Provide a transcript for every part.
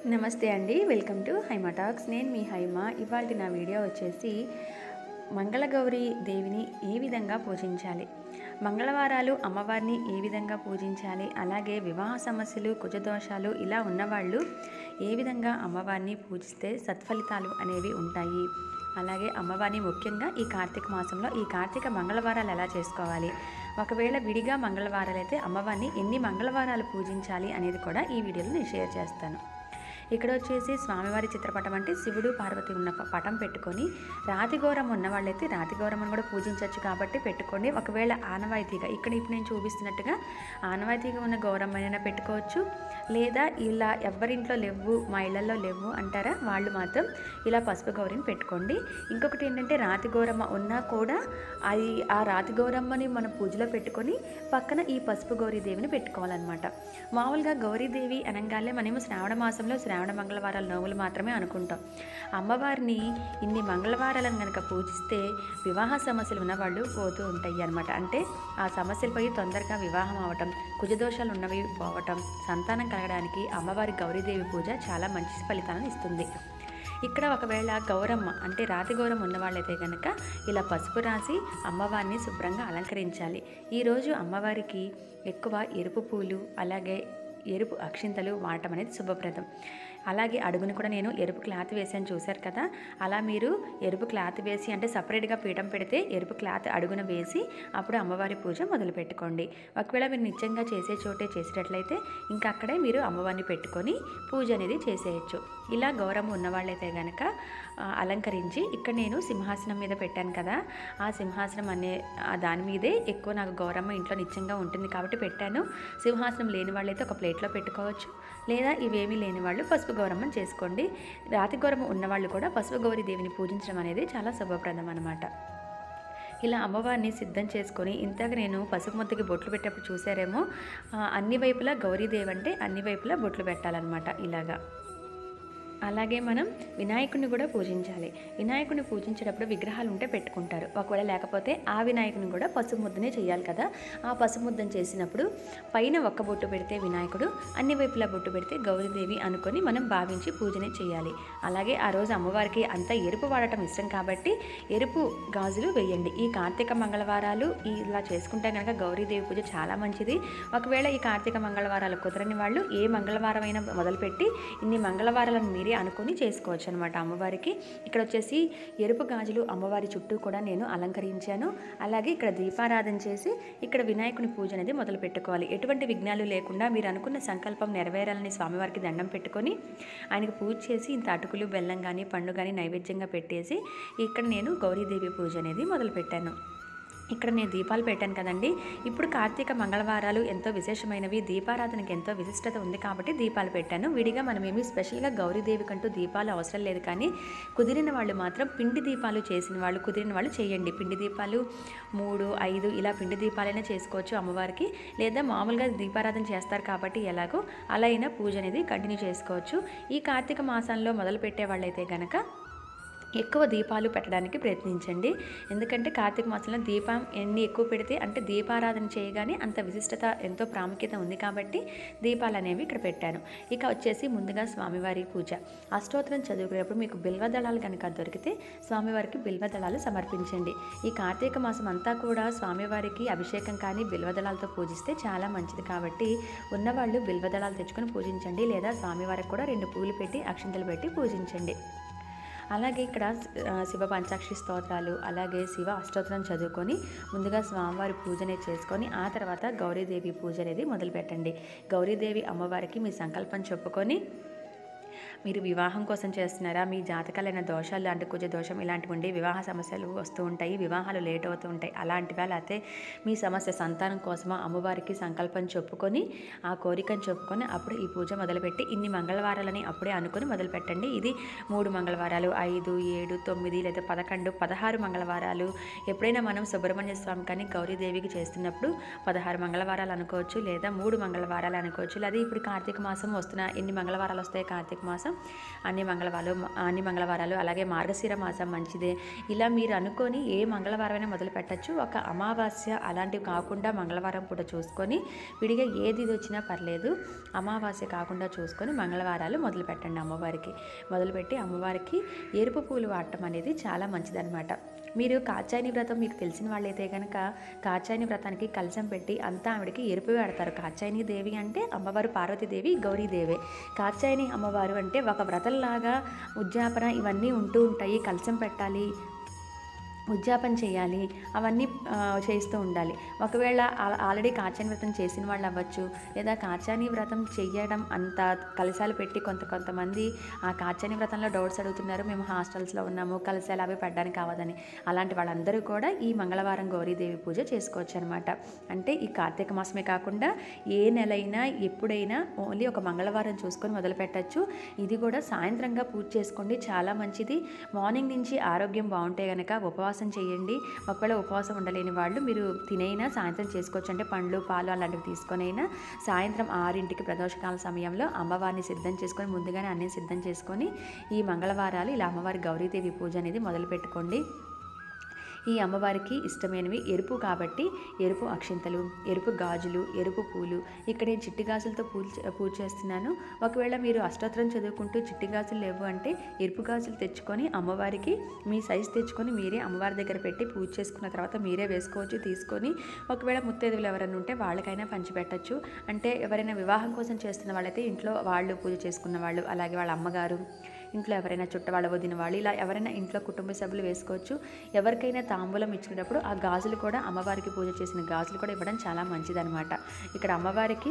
నమస్తే అండి welcome to Haima talks నేను మీ హైమ ఇవాళ నా వీడియో వచ్చేసి మంగళగౌరి దేవిని ఏ విధంగా పూజించాలి మంగళవారాలు అమ్మవారిని ఏ విధంగా పూజించాలి అలాగే వివాహ సమస్యలు కుజదోషాలు ఇలా ఉన్నవాళ్ళు ఏ విధంగా అమ్మవారిని పూజిస్తే సత్ఫలితాలు అనేవి ఉంటాయి అలాగే అమ్మవారిని ముఖ్యంగా ఈ కార్తీక మాసంలో ఈ కార్తీక మంగళవారాలు ఎలా చేసుకోవాలి ఒకవేళ విడిగా మంగళవారాలు అయితే అమ్మవారిని ఎన్ని మంగళవారాలు పూజించాలి అనేది కూడా ఈ వీడియోలో నేను షేర్ చేస్తాను ఇక్కడ వచ్చేసి స్వామివారి చిత్రపటం అంటే శివుడు పార్వతి ఉన్న ప- పటం పెట్టుకొని రాతిఘోరం ఉన్న వాళ్ళైతే రాతిఘోరమ్మను కూడా పూజించవచ్చు కాబట్టి పెట్టుకోండి ఒకవేళ ఆనవాయితీగా ఇక్కడ ఇప్పుడు నేను చూపిస్తున్నట్టుగా ఆనవాయితీగా ఉన్న గౌరమ్మనైనా పెట్టుకోవచ్చు లేదా ఇలా ఎవరింట్లో లేవు మా ఇళ్లలో లేవు అంటారా వాళ్ళు మాత్రం ఇలా పసుపు గౌరిని పెట్టుకోండి ఇంకొకటి ఏంటంటే రాతి గౌరమ్మ ఉన్నా కూడా అది ఆ రాతి గౌరమ్మని మన పూజలో పెట్టుకొని పక్కన ఈ పసుపు గౌరీదేవిని పెట్టుకోవాలన్నమాట మామూలుగా గౌరీదేవి అనగానే మనము శ్రావణ మాసంలో శ్రావణ మంగళవారాల నోములు మాత్రమే అనుకుంటాం అమ్మవారిని ఇన్ని మంగళవారాలను కనుక పూజిస్తే వివాహ సమస్యలు ఉన్నవాళ్ళు పోతూ ఉంటాయి అన్నమాట అంటే ఆ సమస్యలు పోయి తొందరగా వివాహం అవ్వటం కుజదోషాలు ఉన్నవి పోవటం సంతానం కలగడానికి అమ్మవారి గౌరీదేవి పూజ చాలా మంచి ఫలితాలను ఇస్తుంది ఇక్కడ ఒకవేళ గౌరమ్మ అంటే రాతి గౌరమ్మ ఉన్నవాళ్ళైతే కనుక ఇలా పసుపు రాసి అమ్మవారిని శుభ్రంగా అలంకరించాలి ఈరోజు అమ్మవారికి ఎక్కువ ఎరుపు పూలు అలాగే ఎరుపు అక్షింతలు వాడటం అనేది శుభప్రదం అలాగే అడుగును కూడా నేను ఎరుపు క్లాత్ వేసాను చూశారు కదా అలా మీరు ఎరుపు క్లాత్ వేసి అంటే సపరేట్గా పీఠం పెడితే ఎరుపు క్లాత్ అడుగున వేసి అప్పుడు అమ్మవారి పూజ మొదలు పెట్టుకోండి ఒకవేళ మీరు నిత్యంగా చేసే చోటే చేసేటట్లయితే ఇంకా అక్కడే మీరు అమ్మవారిని పెట్టుకొని పూజ అనేది చేసేయచ్చు ఇలా గౌరవం ఉన్నవాళ్ళైతే కనుక ఆ, అలంకరించి ఇక్కడ నేను సింహాసనం మీద పెట్టాను కదా ఆ సింహాసనం అనే ఆ దాని మీదే ఎక్కువ నాకు గౌరమ్మ ఇంట్లో నిత్యంగా ఉంటుంది కాబట్టి పెట్టాను సింహాసనం లేని వాళ్ళైతే ఒక ప్లేట్లో పెట్టుకోవచ్చు లేదా ఇవేమీ లేని వాళ్ళు పసుపు గౌరమ్మని చేసుకోండి రాతి గౌరమ్మ ఉన్నవాళ్ళు కూడా పసుపు గౌరీ దేవిని పూజించడం అనేది చాలా శుభప్రదం అనమాట ఇలా అమ్మవారిని సిద్ధం చేసుకొని ఇంతక నేను పసుపు ముద్దకి బొట్లు పెట్టేప్పుడు చూసారేమో ఆ, అన్ని వైపులా గౌరీదేవి అంటే అన్ని వైపులా బొట్లు పెట్టాలన్నమాట ఇలాగా అలాగే మనం వినాయకుడిని కూడా పూజించాలి వినాయకుడిని పూజించేటప్పుడు విగ్రహాలు ఉంటే పెట్టుకుంటారు ఒకవేళ లేకపోతే ఆ వినాయకుడిని కూడా పసుపు ముద్దనే చేయాలి కదా ఆ పసుపు ముద్దను చేసినప్పుడు పైన ఒక్క బొట్టు పెడితే వినాయకుడు అన్ని వైపులా బొట్టు పెడితే గౌరీదేవి అనుకొని మనం భావించి పూజనే చేయాలి అలాగే ఆ రోజు అమ్మవారికి అంతా ఎరుపు వాడటం ఇష్టం కాబట్టి ఎరుపు గాజులు వేయండి ఈ కార్తీక మంగళవారాలు ఈ ఇలా చేసుకుంటే కనుక గౌరీదేవి పూజ చాలా మంచిది ఒకవేళ ఈ కార్తీక మంగళవారాలు కుదరని వాళ్ళు ఏ మంగళవారం అయినా మొదలుపెట్టి ఇన్ని మంగళవారాలను మీరే అనుకొని చేసుకోవచ్చు అనమాట అమ్మవారికి ఇక్కడ వచ్చేసి ఎరుపు గాజులు అమ్మవారి చుట్టూ కూడా నేను అలంకరించాను అలాగే ఇక్కడ దీపారాధన చేసి ఇక్కడ వినాయకుని పూజ అనేది మొదలు పెట్టుకోవాలి ఎటువంటి విఘ్నాలు లేకుండా మీరు అనుకున్న సంకల్పం నెరవేరాలని స్వామివారికి దండం పెట్టుకొని ఆయనకు పూజ చేసి ఇంత అటుకులు బెల్లం కానీ పండు కానీ నైవేద్యంగా పెట్టేసి ఇక్కడ నేను గౌరీదేవి పూజ అనేది మొదలుపెట్టాను ఇక్కడ నేను దీపాలు పెట్టాను కదండి ఇప్పుడు కార్తీక మంగళవారాలు ఎంతో విశేషమైనవి దీపారాధనకి ఎంతో విశిష్టత ఉంది కాబట్టి దీపాలు పెట్టాను విడిగా మనమేమి స్పెషల్గా గౌరీదేవి కంటూ దీపాలు అవసరం లేదు కానీ కుదిరిన వాళ్ళు మాత్రం పిండి దీపాలు చేసిన వాళ్ళు కుదిరిన వాళ్ళు చేయండి పిండి దీపాలు మూడు ఐదు ఇలా పిండి దీపాలైనా చేసుకోవచ్చు అమ్మవారికి లేదా మామూలుగా దీపారాధన చేస్తారు కాబట్టి ఎలాగో అలా అయినా పూజ అనేది కంటిన్యూ చేసుకోవచ్చు ఈ కార్తీక మాసంలో మొదలు పెట్టే వాళ్ళైతే గనక ఎక్కువ దీపాలు పెట్టడానికి ప్రయత్నించండి ఎందుకంటే కార్తీక మాసంలో దీపం ఎన్ని ఎక్కువ పెడితే అంటే దీపారాధన చేయగానే అంత విశిష్టత ఎంతో ప్రాముఖ్యత ఉంది కాబట్టి దీపాలు అనేవి ఇక్కడ పెట్టాను ఇక వచ్చేసి ముందుగా స్వామివారి పూజ అష్టోత్తరం చదువుకునేటప్పుడు మీకు బిల్వదళాలు కనుక దొరికితే స్వామివారికి బిల్వదళాలు సమర్పించండి ఈ కార్తీక మాసం అంతా కూడా స్వామివారికి అభిషేకం కానీ బిల్వదళాలతో పూజిస్తే చాలా మంచిది కాబట్టి ఉన్నవాళ్ళు బిల్వదళాలు తెచ్చుకొని పూజించండి లేదా స్వామివారికి కూడా రెండు పూలు పెట్టి అక్షింతలు పెట్టి పూజించండి అలాగే ఇక్కడ ఆ, శివ పంచాక్షి స్తోత్రాలు అలాగే శివ అష్టోత్తరం చదువుకొని ముందుగా స్వామివారి పూజనే చేసుకొని ఆ తర్వాత గౌరీదేవి పూజ అనేది మొదలుపెట్టండి గౌరీదేవి అమ్మవారికి మీ సంకల్పం చెప్పుకొని మీరు వివాహం కోసం చేస్తున్నారా మీ జాతకాలైన దోషాలు లాంటి కుజ దోషం ఇలాంటివి ఉండి వివాహ సమస్యలు వస్తూ ఉంటాయి వివాహాలు లేట్ అవుతూ ఉంటాయి అలాంటివి లేకపోతే మీ సమస్య సంతానం కోసమా అమ్మవారికి సంకల్పం చెప్పుకొని ఆ కోరికను చెప్పుకొని అప్పుడు ఈ పూజ మొదలుపెట్టి ఇన్ని మంగళవారాలని అప్పుడే అనుకుని మొదలుపెట్టండి ఇది మూడు మంగళవారాలు ఐదు ఏడు తొమ్మిది లేదా పదకొండు పదహారు మంగళవారాలు ఎప్పుడైనా మనం సుబ్రహ్మణ్య స్వామి కానీ గౌరీదేవికి చేస్తున్నప్పుడు పదహారు మంగళవారాలు అనుకోవచ్చు లేదా మూడు మంగళవారాలు అనుకోవచ్చు లేదా ఇప్పుడు కార్తీక మాసం వస్తున్న ఎన్ని మంగళవారాలు వస్తాయి కార్తీక మాసం అన్ని మంగళవారాలు అన్ని మంగళవారాలు అలాగే మార్గశిర మాసం మంచిదే ఇలా మీరు అనుకొని ఏ మంగళవారమైనా మొదలు పెట్టచ్చు ఒక అమావాస్య అలాంటివి కాకుండా మంగళవారం పూట చూసుకొని విడిగా ఏది ఇది వచ్చినా పర్లేదు అమావాస్య కాకుండా చూసుకొని మంగళవారాలు మొదలు పెట్టండి అమ్మవారికి మొదలుపెట్టి అమ్మవారికి ఎరుపు పూలు వాడటం అనేది చాలా మంచిదన్నమాట మీరు కాచాయని వ్రతం మీకు తెలిసిన వాళ్ళైతే కనుక కాచాయని వ్రతానికి కలశం పెట్టి అంతా ఆవిడకి ఎరుపు వాడతారు కాచాయని దేవి అంటే అమ్మవారు పార్వతీదేవి గౌరీదేవే కాచాయని అమ్మవారు అంటే ఒక వ్రతంలాగా ఉద్యాపన ఇవన్నీ ఉంటూ ఉంటాయి కలశం పెట్టాలి ఉద్యాపన చేయాలి అవన్నీ ఆ, చేస్తూ ఉండాలి ఒకవేళ ఆ- ఆల్రెడీ కాచాని వ్రతం చేసిన వాళ్ళు అవ్వచ్చు లేదా కాచాని వ్రతం చెయ్యడం అంత కలశాలు పెట్టి కొంత కొంతమంది ఆ కాచాని వ్రతంలో డౌట్స్ అడుగుతున్నారు మేము హాస్టల్స్లో ఉన్నాము కలశాలు అవి పెట్టడానికి కావదని అలాంటి వాళ్ళందరూ కూడా ఈ మంగళవారం గౌరీదేవి పూజ చేసుకోవచ్చు అనమాట అంటే ఈ కార్తీక మాసమే కాకుండా ఏ నెలైనా ఎప్పుడైనా ఓన్లీ ఒక మంగళవారం చూసుకొని మొదలు పెట్టచ్చు ఇది కూడా సాయంత్రంగా పూజ చేసుకోండి చాలా మంచిది మార్నింగ్ నుంచి ఆరోగ్యం బాగుంటే కనుక ఉపవాసం చేయండి ఒకవేళ ఉపవాసం ఉండలేని వాళ్ళు మీరు తినైనా సాయంత్రం చేసుకోవచ్చు అంటే పండ్లు పాలు అలాంటివి తీసుకొనైనా సాయంత్రం ఆరింటికి ప్రదోషకాల సమయంలో అమ్మవారిని సిద్ధం చేసుకొని ముందుగానే అన్నీ సిద్ధం చేసుకొని ఈ మంగళవారాలు ఇలా అమ్మవారి గౌరీదేవి పూజ అనేది మొదలు పెట్టుకోండి ఈ అమ్మవారికి ఇష్టమైనవి ఎరుపు కాబట్టి ఎరుపు అక్షింతలు ఎరుపు గాజులు ఎరుపు పూలు ఇక్కడ నేను చిట్టి గాజులతో పూజ పూజ చేస్తున్నాను ఒకవేళ మీరు అష్టోత్తరం చదువుకుంటూ చిట్టి గాజులు లేవు అంటే ఎరుపు గాజులు తెచ్చుకొని అమ్మవారికి మీ సైజు తెచ్చుకొని మీరే అమ్మవారి దగ్గర పెట్టి పూజ చేసుకున్న తర్వాత మీరే వేసుకోవచ్చు తీసుకొని ఒకవేళ ముత్తైదువులు ఎవరైనా ఉంటే వాళ్ళకైనా పంచిపెట్టచ్చు అంటే ఎవరైనా వివాహం కోసం చేస్తున్న వాళ్ళైతే ఇంట్లో వాళ్ళు పూజ చేసుకున్న వాళ్ళు అలాగే వాళ్ళ అమ్మగారు ఇంట్లో ఎవరైనా చుట్టవాళ్ళ వదిన వాళ్ళు ఇలా ఎవరైనా ఇంట్లో కుటుంబ సభ్యులు వేసుకోవచ్చు ఎవరికైనా తాంబూలం ఇచ్చినప్పుడు ఆ గాజులు కూడా అమ్మవారికి పూజ చేసిన గాజులు కూడా ఇవ్వడం చాలా మంచిదన్నమాట ఇక్కడ అమ్మవారికి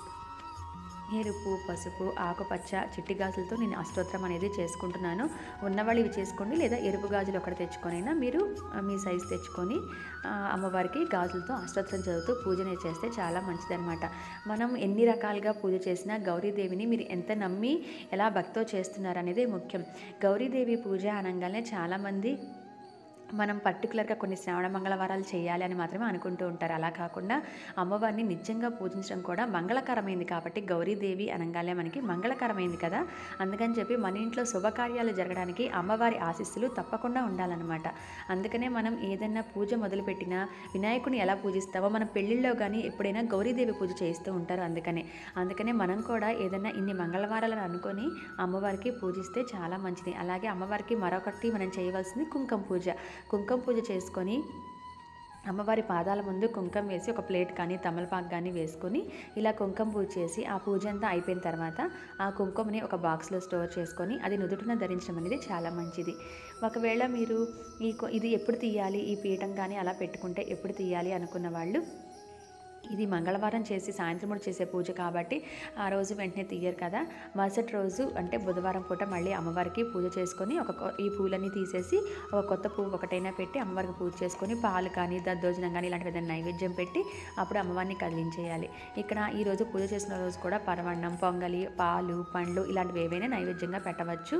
ఎరుపు పసుపు ఆకుపచ్చ చిట్టి గాజులతో నేను అష్టోత్తరం అనేది చేసుకుంటున్నాను ఉన్నవాళ్ళు ఇవి చేసుకోండి లేదా ఎరుపు గాజులు ఒకటి తెచ్చుకొనైనా మీరు ఆ, మీ సైజు తెచ్చుకొని ఆ, అమ్మవారికి గాజులతో అష్టోత్తరం చదువుతూ పూజనే చేస్తే చాలా మంచిదన్నమాట మనం ఎన్ని రకాలుగా పూజ చేసినా గౌరీదేవిని మీరు ఎంత నమ్మి ఎలా భక్తో చేస్తున్నారు అనేది ముఖ్యం గౌరీదేవి పూజ అనగానే చాలామంది మనం పర్టికులర్గా కొన్ని శ్రావణ మంగళవారాలు చేయాలి అని మాత్రమే అనుకుంటూ ఉంటారు అలా కాకుండా అమ్మవారిని నిజంగా పూజించడం కూడా మంగళకరమైంది కాబట్టి గౌరీదేవి అనగానే మనకి మంగళకరమైంది కదా అందుకని చెప్పి మన ఇంట్లో శుభకార్యాలు జరగడానికి అమ్మవారి ఆశీస్సులు తప్పకుండా ఉండాలన్నమాట అందుకనే మనం ఏదైనా పూజ మొదలుపెట్టినా వినాయకుని ఎలా పూజిస్తామో మన పెళ్ళిళ్ళలో కానీ ఎప్పుడైనా గౌరీదేవి పూజ చేస్తూ ఉంటారు అందుకనే అందుకనే మనం కూడా ఏదైనా ఇన్ని మంగళవారాలను అనుకొని అమ్మవారికి పూజిస్తే చాలా మంచిది అలాగే అమ్మవారికి మరొకటి మనం చేయవలసింది కుంకుమ పూజ కుంకుమ పూజ చేసుకొని అమ్మవారి పాదాల ముందు కుంకుమ వేసి ఒక ప్లేట్ కానీ తమలపాకు కానీ వేసుకొని ఇలా కుంకుమ పూజ చేసి ఆ పూజ అంతా అయిపోయిన తర్వాత ఆ కుంకుమని ఒక బాక్స్లో స్టోర్ చేసుకొని అది నుదుటిన ధరించడం అనేది చాలా మంచిది ఒకవేళ మీరు ఈ కొ- ఇది ఎప్పుడు తీయాలి ఈ పీఠం కానీ అలా పెట్టుకుంటే ఎప్పుడు తీయాలి అనుకున్న వాళ్ళు ఇది మంగళవారం చేసి సాయంత్రం కూడా చేసే పూజ కాబట్టి ఆ రోజు వెంటనే తీయరు కదా మరుసటి రోజు అంటే బుధవారం పూట మళ్ళీ అమ్మవారికి పూజ చేసుకొని ఒక కొ- ఈ పూలన్నీ తీసేసి ఒక కొత్త పువ్వు ఒకటైనా పెట్టి అమ్మవారికి పూజ చేసుకొని పాలు కానీ దద్దోజనం కానీ ఇలాంటివి ఏదైనా నైవేద్యం పెట్టి అప్పుడు అమ్మవారిని కదిలించేయాలి ఇక్కడ ఈ రోజు పూజ చేసిన రోజు కూడా పరవన్నం పొంగలి పాలు పండ్లు ఇలాంటివి ఏవైనా నైవేద్యంగా పెట్టవచ్చు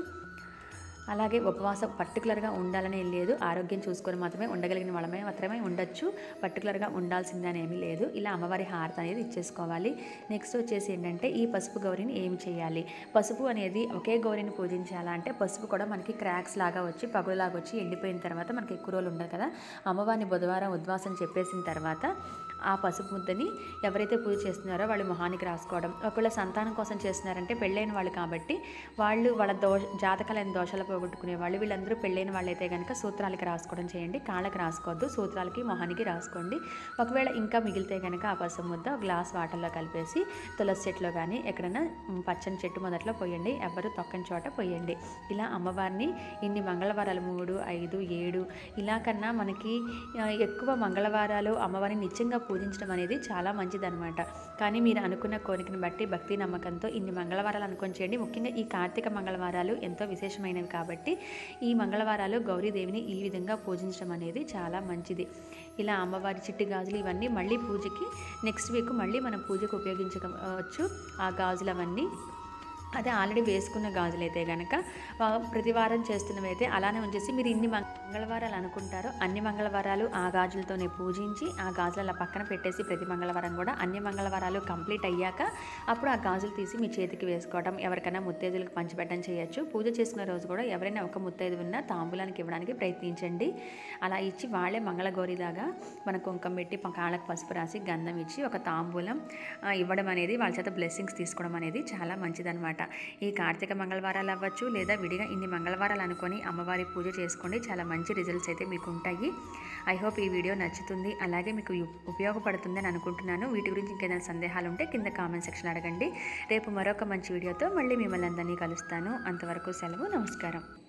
అలాగే ఉపవాసం పర్టికులర్గా ఉండాలని ఏం లేదు ఆరోగ్యం చూసుకొని మాత్రమే ఉండగలిగిన వాళ్ళమే మాత్రమే ఉండొచ్చు పర్టికులర్గా ఉండాల్సిందని ఏమీ లేదు ఇలా అమ్మవారి హారతి అనేది ఇచ్చేసుకోవాలి నెక్స్ట్ వచ్చేసి ఏంటంటే ఈ పసుపు గౌరిని ఏం చేయాలి పసుపు అనేది ఒకే గౌరిని పూజించాలా అంటే పసుపు కూడా మనకి క్రాక్స్ లాగా వచ్చి పగులులాగా వచ్చి ఎండిపోయిన తర్వాత మనకి ఎక్కువ రోజులు ఉండదు కదా అమ్మవారిని బుధవారం ఉద్వాసం చెప్పేసిన తర్వాత ఆ పసుపు ముద్దని ఎవరైతే పూజ చేస్తున్నారో వాళ్ళు మొహానికి రాసుకోవడం ఒకవేళ సంతానం కోసం చేస్తున్నారంటే పెళ్ళైన వాళ్ళు కాబట్టి వాళ్ళు వాళ్ళ దోష జాతకాలైన దోషాలు పోగొట్టుకునే వాళ్ళు వీళ్ళందరూ పెళ్ళైన వాళ్ళైతే కనుక సూత్రాలకి రాసుకోవడం చేయండి కాళ్ళకి రాసుకోవద్దు సూత్రాలకి మొహానికి రాసుకోండి ఒకవేళ ఇంకా మిగిలితే కనుక ఆ పసుపు ముద్ద ఒక గ్లాస్ వాటర్లో కలిపేసి తులసి చెట్టులో కానీ ఎక్కడైనా మ్, పచ్చని చెట్టు మొదట్లో పోయండి ఎవరు తొక్కని చోట పోయండి ఇలా అమ్మవారిని ఇన్ని మంగళవారాలు మూడు ఐదు ఏడు ఇలా కన్నా మనకి ఆ, ఎక్కువ మంగళవారాలు అమ్మవారిని నిత్యంగా పూజించడం అనేది చాలా మంచిదన్నమాట కానీ మీరు అనుకున్న కోరికను బట్టి భక్తి నమ్మకంతో ఇన్ని మంగళవారాలు అనుకొని చేయండి ముఖ్యంగా ఈ కార్తీక మంగళవారాలు ఎంతో విశేషమైనవి కాబట్టి ఈ మంగళవారాలు గౌరీదేవిని ఈ విధంగా పూజించడం అనేది చాలా మంచిది ఇలా అమ్మవారి చిట్టి గాజులు ఇవన్నీ మళ్ళీ పూజకి నెక్స్ట్ వీక్ మళ్ళీ మనం పూజకు ఉపయోగించవచ్చు ఆ గాజులు అవన్నీ అదే ఆల్రెడీ వేసుకున్న గాజులు అయితే కనుక ఆ, ప్రతి వారం చేస్తున్నవైతే అలానే ఉంచేసి మీరు ఇన్ని మంగళవారాలు అనుకుంటారో అన్ని మంగళవారాలు ఆ గాజులతోనే పూజించి ఆ గాజులు అలా పక్కన పెట్టేసి ప్రతి మంగళవారం కూడా అన్ని మంగళవారాలు కంప్లీట్ అయ్యాక అప్పుడు ఆ గాజులు తీసి మీ చేతికి వేసుకోవడం ఎవరికైనా ముత్తైదులకు పంచిపెట్టడం చేయొచ్చు పూజ చేసుకునే రోజు కూడా ఎవరైనా ఒక ముత్తైదు ఉన్నా తాంబూలానికి ఇవ్వడానికి ప్రయత్నించండి అలా ఇచ్చి వాళ్ళే మంగళగౌరిలాగా మన కుంకం పెట్టి ప- కాళ్ళకు పసుపు రాసి గంధం ఇచ్చి ఒక తాంబూలం ఆ, ఇవ్వడం అనేది వాళ్ళ చేత బ్లెస్సింగ్స్ తీసుకోవడం అనేది చాలా మంచిదన్నమాట ఈ కార్తీక మంగళవారాలు అవ్వచ్చు లేదా విడిగా ఇన్ని మంగళవారాలు అనుకొని అమ్మవారి పూజ చేసుకోండి చాలా మంచి రిజల్ట్స్ అయితే మీకు ఉంటాయి ఐ హోప్ ఈ వీడియో నచ్చుతుంది అలాగే మీకు ఉ- ఉపయోగపడుతుందని అనుకుంటున్నాను వీటి గురించి ఇంకేదైనా సందేహాలు ఉంటే కింద కామెంట్ సెక్షన్ అడగండి రేపు మరొక మంచి వీడియోతో మళ్ళీ మిమ్మల్ని అందరినీ కలుస్తాను అంతవరకు సెలవు నమస్కారం